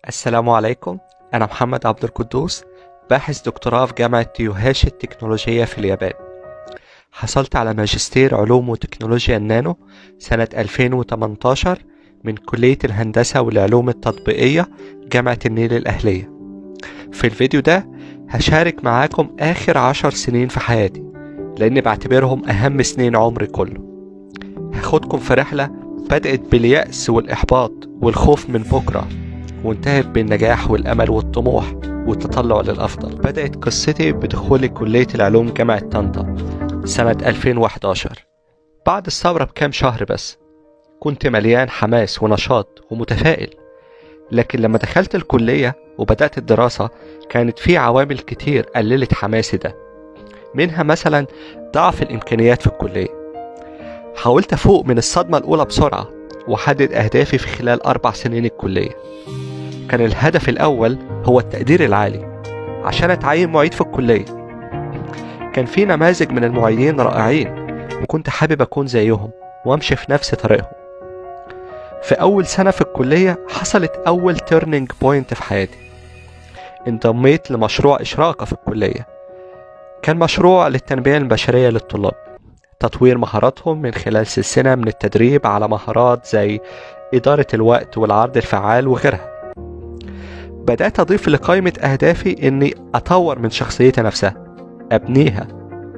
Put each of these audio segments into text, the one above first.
السلام عليكم أنا محمد عبد القدوس باحث دكتوراه في جامعة يوهاشي التكنولوجية في اليابان حصلت على ماجستير علوم وتكنولوجيا النانو سنة 2018 من كلية الهندسة والعلوم التطبيقية جامعة النيل الأهلية في الفيديو ده هشارك معاكم آخر عشر سنين في حياتي لأني بعتبرهم أهم سنين عمري كله هاخدكم في رحلة بدأت باليأس والإحباط والخوف من بكرة وانتهت بالنجاح والأمل والطموح والتطلع للأفضل بدأت قصتي بدخولي كلية العلوم جامعة طنطا سنة 2011 بعد الثورة بكام شهر بس كنت مليان حماس ونشاط ومتفائل لكن لما دخلت الكلية وبدأت الدراسة كانت في عوامل كتير قللت حماسي ده منها مثلا ضعف الإمكانيات في الكلية حاولت أفوق من الصدمة الأولى بسرعة وأحدد أهدافي في خلال أربع سنين الكلية كان الهدف الأول هو التقدير العالي عشان أتعين معيد في الكلية كان في نماذج من المعيدين رائعين وكنت حابب أكون زيهم وأمشي في نفس طريقهم في أول سنة في الكلية حصلت أول تيرنينج بوينت في حياتي انضميت لمشروع إشراقة في الكلية كان مشروع للتنمية البشرية للطلاب تطوير مهاراتهم من خلال سلسلة من التدريب على مهارات زي إدارة الوقت والعرض الفعال وغيرها بدأت أضيف لقائمة أهدافي إني أطور من شخصيتي نفسها أبنيها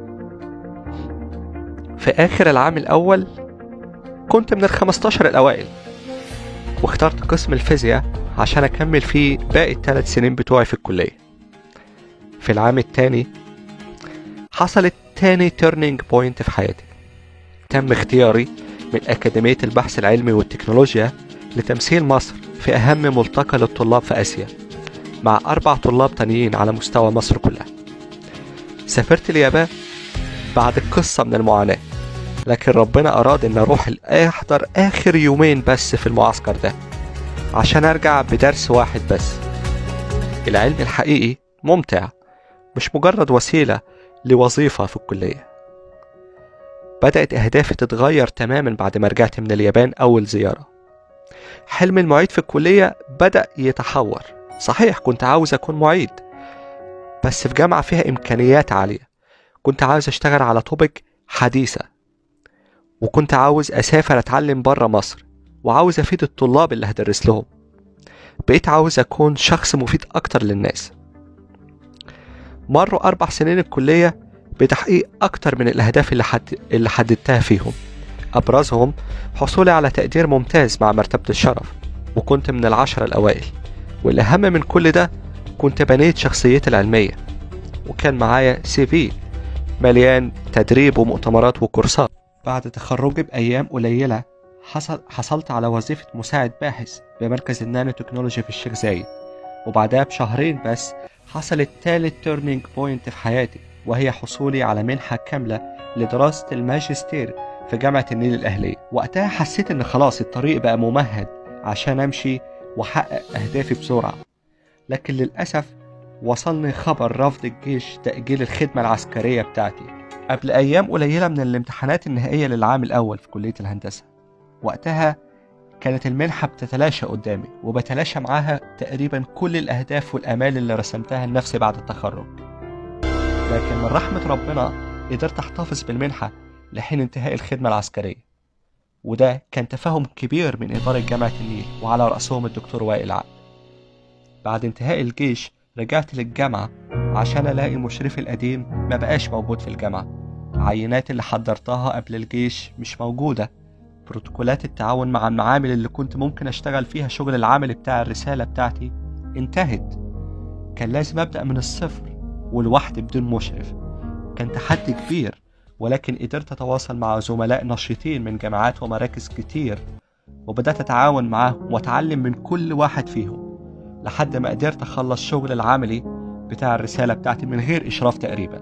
في آخر العام الأول كنت من الخمستاشر الأوائل واخترت قسم الفيزياء عشان أكمل فيه باقي الثلاث سنين بتوعي في الكلية في العام التاني حصلت تاني تيرنينج بوينت في حياتي تم اختياري من أكاديمية البحث العلمي والتكنولوجيا لتمثيل مصر في أهم ملتقى للطلاب في آسيا مع أربع طلاب تانيين على مستوى مصر كلها سافرت اليابان بعد قصة من المعاناة لكن ربنا أراد إن أروح أحضر آخر يومين بس في المعسكر ده عشان أرجع بدرس واحد بس العلم الحقيقي ممتع مش مجرد وسيلة لوظيفة في الكلية بدأت أهدافي تتغير تماما بعد ما رجعت من اليابان أول زيارة حلم المعيد في الكلية بدأ يتحور صحيح كنت عاوز أكون معيد بس في جامعة فيها إمكانيات عالية كنت عاوز أشتغل على توبك حديثة وكنت عاوز أسافر أتعلم برا مصر وعاوز أفيد الطلاب اللي هدرس لهم بقيت عاوز أكون شخص مفيد أكتر للناس مروا أربع سنين الكلية بتحقيق أكتر من الأهداف اللي, حد... اللي حددتها فيهم أبرزهم حصولي على تقدير ممتاز مع مرتبة الشرف وكنت من العشرة الأوائل والأهم من كل ده كنت بنيت شخصيتي العلمية وكان معايا سي في مليان تدريب ومؤتمرات وكورسات بعد تخرجي بأيام قليلة حصل حصلت على وظيفة مساعد باحث بمركز النانو تكنولوجي في الشيخ زايد وبعدها بشهرين بس حصلت تالت تيرنينج بوينت في حياتي وهي حصولي على منحة كاملة لدراسة الماجستير في جامعة النيل الأهلية وقتها حسيت إن خلاص الطريق بقى ممهد عشان أمشي وأحقق أهدافي بسرعة لكن للأسف وصلني خبر رفض الجيش تأجيل الخدمة العسكرية بتاعتي قبل أيام قليلة من الامتحانات النهائية للعام الأول في كلية الهندسة وقتها كانت المنحة بتتلاشى قدامي وبتلاشى معاها تقريبا كل الأهداف والآمال اللي رسمتها لنفسي بعد التخرج لكن من رحمة ربنا قدرت أحتفظ بالمنحة لحين انتهاء الخدمة العسكرية وده كان تفاهم كبير من إدارة جامعة النيل وعلى رأسهم الدكتور وائل عقل بعد انتهاء الجيش رجعت للجامعة عشان ألاقي مشرفي القديم ما بقاش موجود في الجامعة عينات اللي حضرتها قبل الجيش مش موجودة بروتوكولات التعاون مع المعامل اللي كنت ممكن أشتغل فيها شغل العمل بتاع الرسالة بتاعتي انتهت كان لازم أبدأ من الصفر ولوحدي بدون مشرف كان تحدي كبير ولكن قدرت أتواصل مع زملاء نشيطين من جامعات ومراكز كتير وبدأت أتعاون معاهم وأتعلم من كل واحد فيهم لحد ما قدرت أخلص شغل العملي بتاع الرسالة بتاعتي من غير إشراف تقريبا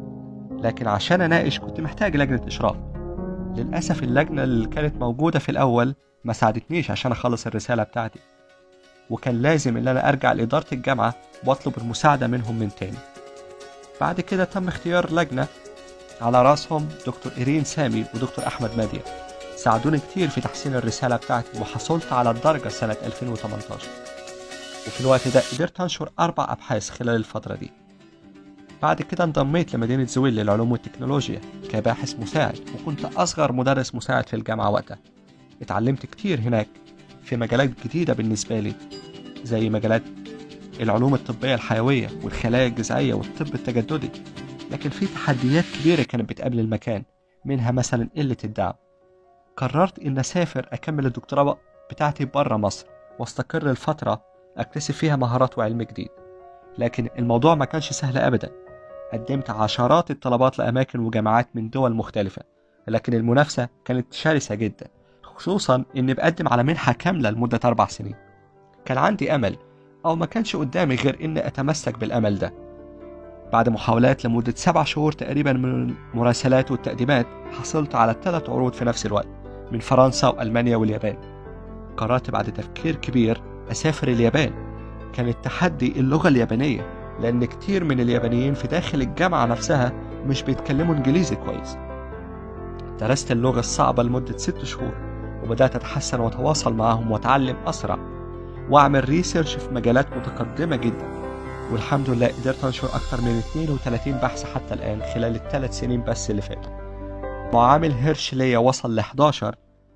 لكن عشان أناقش كنت محتاج لجنة إشراف للأسف اللجنة اللي كانت موجودة في الأول ما ساعدتنيش عشان أخلص الرسالة بتاعتي وكان لازم إن أنا أرجع لإدارة الجامعة وأطلب المساعدة منهم من تاني بعد كده تم اختيار لجنة على راسهم دكتور إيرين سامي ودكتور أحمد ماديا ساعدوني كتير في تحسين الرسالة بتاعتي وحصلت على الدرجة سنة 2018 وفي الوقت ده قدرت أنشر أربع أبحاث خلال الفترة دي بعد كده انضميت لمدينة زويل للعلوم والتكنولوجيا كباحث مساعد وكنت أصغر مدرس مساعد في الجامعة وقتها اتعلمت كتير هناك في مجالات جديدة بالنسبة لي زي مجالات العلوم الطبية الحيوية والخلايا الجذعية والطب التجددي لكن في تحديات كبيرة كانت بتقابل المكان منها مثلا قلة الدعم قررت إن أسافر أكمل الدكتوراه بتاعتي برا مصر واستقر لفترة أكتسب فيها مهارات وعلم جديد لكن الموضوع ما كانش سهل أبدا قدمت عشرات الطلبات لأماكن وجامعات من دول مختلفة لكن المنافسة كانت شرسة جدا خصوصا إني بقدم على منحة كاملة لمدة أربع سنين كان عندي أمل أو ما كانش قدامي غير إني أتمسك بالأمل ده بعد محاولات لمدة سبع شهور تقريبا من المراسلات والتقديمات حصلت على ثلاث عروض في نفس الوقت من فرنسا وألمانيا واليابان قررت بعد تفكير كبير أسافر اليابان كان التحدي اللغة اليابانية لأن كتير من اليابانيين في داخل الجامعة نفسها مش بيتكلموا إنجليزي كويس درست اللغة الصعبة لمدة ست شهور وبدأت أتحسن وأتواصل معهم وأتعلم أسرع وأعمل ريسيرش في مجالات متقدمة جدا والحمد لله قدرت أنشر أكثر من 32 بحث حتى الآن خلال الثلاث سنين بس اللي فاتوا معامل هيرش ليا وصل ل 11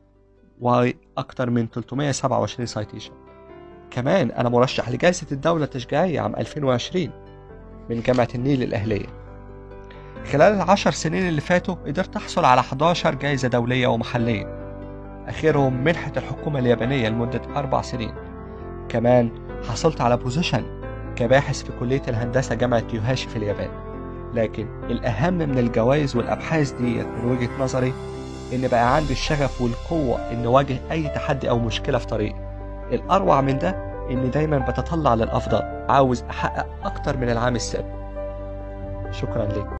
وأكثر من 327 سايتيشن كمان أنا مرشح لجائزة الدولة التشجيعية عام 2020 من جامعة النيل الأهلية خلال العشر سنين اللي فاتوا قدرت أحصل على 11 جائزة دولية ومحلية آخرهم منحة الحكومة اليابانية لمدة أربع سنين كمان حصلت على بوزيشن كباحث في كلية الهندسة جامعة يوهاشي في اليابان لكن الأهم من الجوائز والأبحاث ديت من وجهة نظري إن بقى عندي الشغف والقوة إن أواجه أي تحدي أو مشكلة في طريقي الأروع من ده إني دايما بتطلع للأفضل عاوز أحقق أكتر من العام السابق شكرا لك